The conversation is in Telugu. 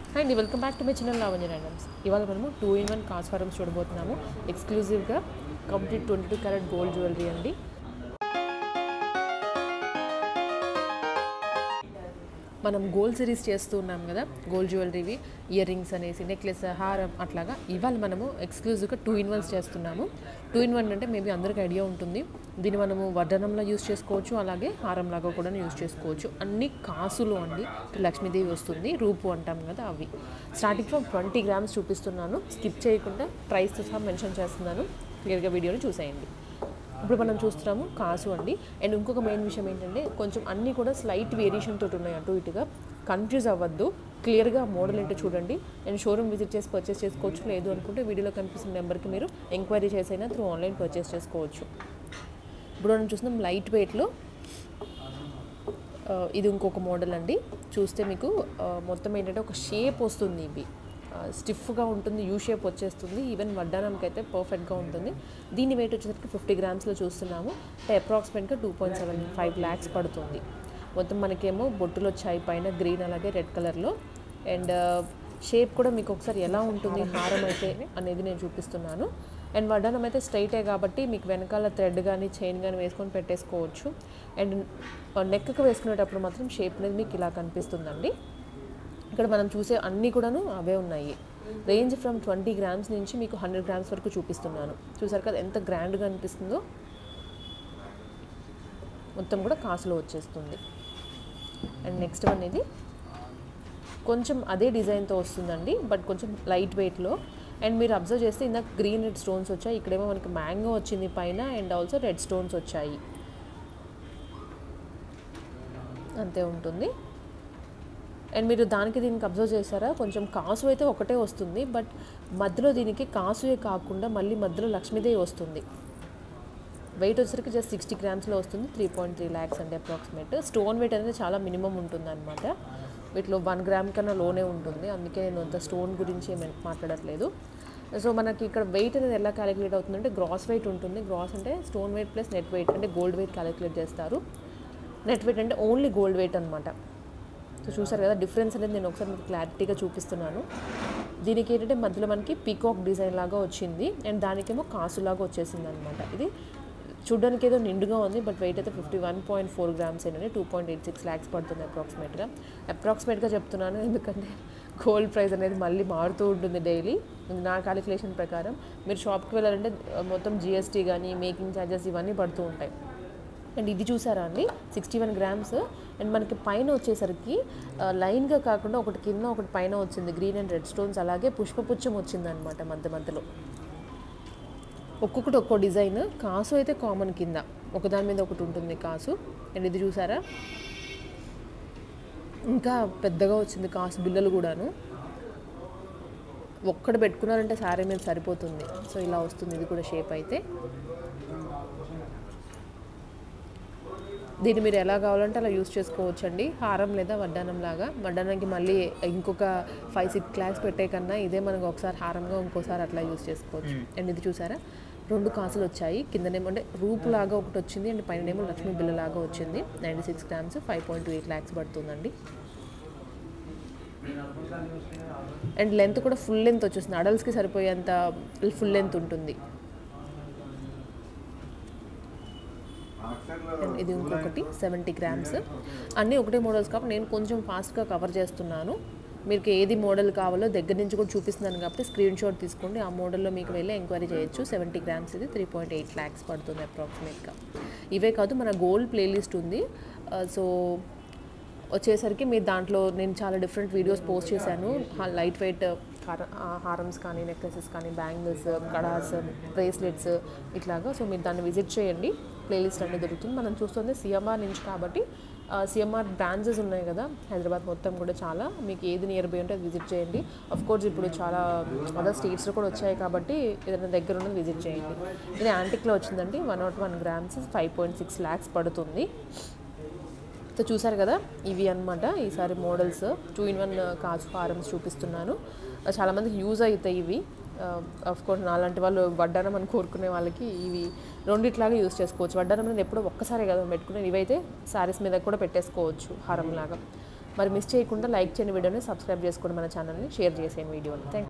and welcome back to my channel Lavanya items ఇవాళ మనము టూ ఇన్ వన్ కాస్ ఫారమ్స్ చూడబోతున్నాము ఎక్స్క్లూజివ్గా complete twenty two carat gold jewellery అండి మనం గోల్డ్ సిరీస్ చేస్తూ ఉన్నాం కదా గోల్డ్ జ్యువెలరీవి ఇయర్ రింగ్స్ అనేసి నెక్లెస్ హారం అట్లాగా ఇవాళ మనము ఎక్స్క్లూజివ్గా టూ ఇన్ వన్స్ చేస్తున్నాము టూ ఇన్ వన్ అంటే మేబీ అందరికీ ఐడియా ఉంటుంది దీన్ని మనము వడ్డనంలో యూస్ చేసుకోవచ్చు అలాగే హారంలాగా కూడా యూస్ చేసుకోవచ్చు అన్ని కాసులు అండి లక్ష్మీదేవి వస్తుంది రూపు అంటాం కదా అవి స్టార్టింగ్ ఫ్రమ్ ట్వంటీ గ్రామ్స్ చూపిస్తున్నాను స్కిప్ చేయకుండా ప్రైస్తో సహా మెన్షన్ చేస్తున్నాను క్లియర్గా వీడియోని చూసేయండి ఇప్పుడు మనం చూస్తున్నాము కాసు అండి అండ్ ఇంకొక మెయిన్ విషయం ఏంటంటే కొంచెం అన్నీ కూడా స్లైట్ వేరియేషన్ తోటి ఉన్నాయి అటు ఇటుగా కన్ఫ్యూజ్ అవ్వద్దు క్లియర్గా మోడల్ ఏంటో చూడండి అండ్ షోరూమ్ విజిట్ చేసి పర్చేస్ చేసుకోవచ్చు లేదు అనుకుంటే వీడియోలో కనిపిస్తున్న నెంబర్కి మీరు ఎంక్వైరీ చేసైనా త్రూ ఆన్లైన్ పర్చేస్ చేసుకోవచ్చు ఇప్పుడు మనం చూస్తున్నాం లైట్ వెయిట్లో ఆ, ఇది ఇంకొక మోడల్ అండి చూస్తే మీకు ఆ, మొత్తం ఏంటంటే ఒక షేప్ వస్తుంది ఇవి స్టిఫ్గా ఉంటుంది యూ షేప్ వచ్చేస్తుంది ఈవెన్ వడ్డానంకి అయితే పర్ఫెక్ట్గా ఉంటుంది దీని వెయిట్ వచ్చేసరికి ఫిఫ్టీ గ్రామ్స్లో చూస్తున్నాము అంటే అప్రాక్సిమేట్గా two point seven five lakhs పడుతుంది మొత్తం మనకేమో బొట్టులు వచ్చాయి పైన గ్రీన్ అలాగే రెడ్ కలర్లో అండ్ షేప్ కూడా మీకు ఒకసారి ఎలా ఉంటుంది హారం అయితే అనేది నేను చూపిస్తున్నాను అండ్ వడ్డానం అయితే స్ట్రైటే కాబట్టి మీకు వెనకాల థ్రెడ్ కానీ చైన్ కానీ వేసుకొని పెట్టేసుకోవచ్చు అండ్ నెక్కి వేసుకునేటప్పుడు మాత్రం షేప్ అనేది మీకు ఇలా కనిపిస్తుందండి ఇక్కడ మనం చూసే అన్నీ కూడాను అవే ఉన్నాయి రేంజ్ ఫ్రమ్ ట్వంటీ గ్రామ్స్ నుంచి మీకు హండ్రెడ్ గ్రామ్స్ వరకు చూపిస్తున్నాను చూసారు కదా ఎంత గ్రాండ్గా అనిపిస్తుందో మొత్తం కూడా కాసులో వచ్చేస్తుంది అండ్ నెక్స్ట్ వన్ ఇది కొంచెం అదే డిజైన్తో వస్తుందండి బట్ కొంచెం లైట్ వెయిట్లో అండ్ మీరు అబ్జర్వ్ చేస్తే ఇందాక గ్రీన్ రెడ్ స్టోన్స్ వచ్చాయి ఇక్కడేమో మనకి మ్యాంగో వచ్చింది పైన అండ్ ఆల్సో రెడ్ స్టోన్స్ వచ్చాయి అంతే ఉంటుంది అండ్ మీరు దానికి దీనికి అబ్జర్వ్ చేశారా కొంచెం కాసు అయితే ఒకటే వస్తుంది బట్ మధ్యలో దీనికి కాసుయే కాకుండా మళ్ళీ మధ్యలో లక్ష్మీదేవి వస్తుంది వెయిట్ వచ్చేసరికి జస్ట్ సిక్స్టీ గ్రామ్స్లో వస్తుంది త్రీ పాయింట్ త్రీ ల్యాక్స్ అండి అప్రాక్సిమేట్ స్టోన్ వెయిట్ అనేది చాలా మినిమం ఉంటుంది అనమాట వీటిలో వన్ గ్రామ్ కన్నా లోనే ఉంటుంది అందుకే నేను అంత స్టోన్ గురించి ఏం మాట్లాడట్లేదు సో మనకి ఇక్కడ వెయిట్ అనేది ఎలా క్యాలిక్యులేట్ అవుతుందంటే గ్రాస్ వెయిట్ ఉంటుంది గ్రాస్ అంటే stone weight plus net weight అంటే గోల్డ్ వెయిట్ క్యాలిక్యులేట్ చేస్తారు నెట్ వెయిట్ అంటే ఓన్లీ గోల్డ్ వెయిట్ అనమాట సో చూసారు కదా డిఫరెన్స్ అనేది నేను ఒకసారి మీకు క్లారిటీగా చూపిస్తున్నాను దీనికి ఏంటంటే మధ్యలో మనకి పీకాక్ డిజైన్ లాగా వచ్చింది అండ్ దానికేమో కాసులాగా వచ్చేసింది అనమాట ఇది చూడడానికి ఏదో నిండుగా ఉంది బట్ వెయిట్ అయితే fifty one point four grams ఏంటంటే two point eight six lakhs పడుతుంది అప్రాక్సిమేట్గా అప్రాక్సిమేట్గా చెప్తున్నాను ఎందుకంటే గోల్డ్ ప్రైస్ అనేది మళ్ళీ మారుతూ ఉంటుంది డైలీ నా క్యాలిక్యులేషన్ ప్రకారం మీరు షాప్కి వెళ్ళాలంటే మొత్తం జిఎస్టీ కానీ మేకింగ్ ఛార్జెస్ ఇవన్నీ పడుతూ ఉంటాయి అండ్ ఇది చూసారా అండి సిక్స్టీ వన్ గ్రామ్స్ అండ్ మనకి పైన వచ్చేసరికి ఆ, లైన్గా కాకుండా ఒకటి కింద ఒకటి పైన వచ్చింది గ్రీన్ అండ్ రెడ్ స్టోన్స్ అలాగే పుష్పపుచ్చం వచ్చిందనమాట మధ్య మధ్యలో ఒక్కొక్కటి ఒక్కో డిజైన్ కాసు అయితే కామన్ కింద ఒకదాని మీద ఒకటి ఉంటుంది కాసు అండ్ ఇది చూసారా ఇంకా పెద్దగా వచ్చింది కాసు బిల్లలు కూడాను ఒక్కడ పెట్టుకున్నారంటే సారీ మీద సరిపోతుంది సో ఇలా వస్తుంది ఇది కూడా షేప్ అయితే దీన్ని మీరు ఎలా కావాలంటే అలా యూస్ చేసుకోవచ్చు అండి హారం లేదా వడ్డానం లాగా వడ్డానానికి మళ్ళీ ఇంకొక ఫైవ్ సిక్స్ క్లాస్ పెట్టే కన్నా ఇదే మనకు ఒకసారి హారంగా ఇంకోసారి అట్లా యూస్ చేసుకోవచ్చు అండ్ ఇది చూసారా రెండు కాసులు వచ్చాయి కిందనేమో అంటే రూపు లాగా ఒకటి వచ్చింది అండ్ పైననేమో లక్ష్మీ బిల్ల లాగా వచ్చింది ninety six grams five point two eight lakhs పడుతుందండి అండ్ లెంత్ కూడా ఫుల్ లెంత్ వచ్చేస్తుంది అడల్ట్స్కి సరిపోయేంత ఫుల్ లెంత్ ఉంటుంది అండ్ ఇది ఇంకొకటి సెవెంటీ గ్రామ్స్ అన్నీ ఒకటే మోడల్స్ కాబట్టి నేను కొంచెం ఫాస్ట్గా కవర్ చేస్తున్నాను మీకు ఏది మోడల్ కావాలో దగ్గర నుంచి కూడా చూపిస్తున్నాను కాబట్టి స్క్రీన్ షాట్ తీసుకోండి ఆ మోడల్లో మీకు వెళ్ళి ఎంక్వైరీ చేయొచ్చు సెవెంటీ గ్రామ్స్ ఇది త్రీ పాయింట్ ఎయిట్ ల్యాక్స్ పడుతుంది అప్రాక్సిమేట్గా ఇవే కాదు మన గోల్డ్ ప్లేలిస్ట్ ఉంది సో వచ్చేసరికి మీరు దాంట్లో నేను చాలా డిఫరెంట్ వీడియోస్ పోస్ట్ చేశాను లైట్ వెయిట్ హారమ్స్ కానీ నెక్లెసెస్ కానీ బ్యాంగిల్స్ కడాస్ బ్రేస్లెట్స్ ఇట్లాగా సో మీరు దాన్ని విజిట్ చేయండి ప్లేలిస్ట్ అనేది దొరుకుతుంది మనం చూస్తుంది సిఎంఆర్ నుంచి కాబట్టి సిఎంఆర్ బ్రాంచెస్ ఉన్నాయి కదా హైదరాబాద్ మొత్తం కూడా చాలా మీకు ఏది నియర్ బై ఉంటే అది విజిట్ చేయండి అఫ్ కోర్స్ ఇప్పుడు చాలా అదర్ స్టేట్స్లో కూడా వచ్చాయి కాబట్టి ఏదైనా దగ్గర ఉన్నది విజిట్ చేయండి ఇది యాంటిక్లో వచ్చిందండి one nought one grams five point six lakhs పడుతుంది సో చూసారు కదా ఇవి అన్నమాట ఈసారి మోడల్స్ టూ ఇన్ వన్ కాజు హారమ్స్ చూపిస్తున్నాను చాలామందికి యూజ్ అవుతాయి ఇవి ఆఫ్ కోర్స్ నాలాంటి వాళ్ళు వడ్డానం అని కోరుకునే వాళ్ళకి ఇవి రెండిట్లాగా యూజ్ చేసుకోవచ్చు వడ్డానం అనేది ఎప్పుడో ఒక్కసారి కదా పెట్టుకునే ఇవైతే శారీస్ మీద కూడా పెట్టేసుకోవచ్చు హారం లాగా మరి మిస్ చేయకుండా లైక్ చేయని వీడియోని సబ్స్క్రైబ్ చేసుకోండి మన ఛానల్ని షేర్ చేసేయండి వీడియోని థ్యాంక్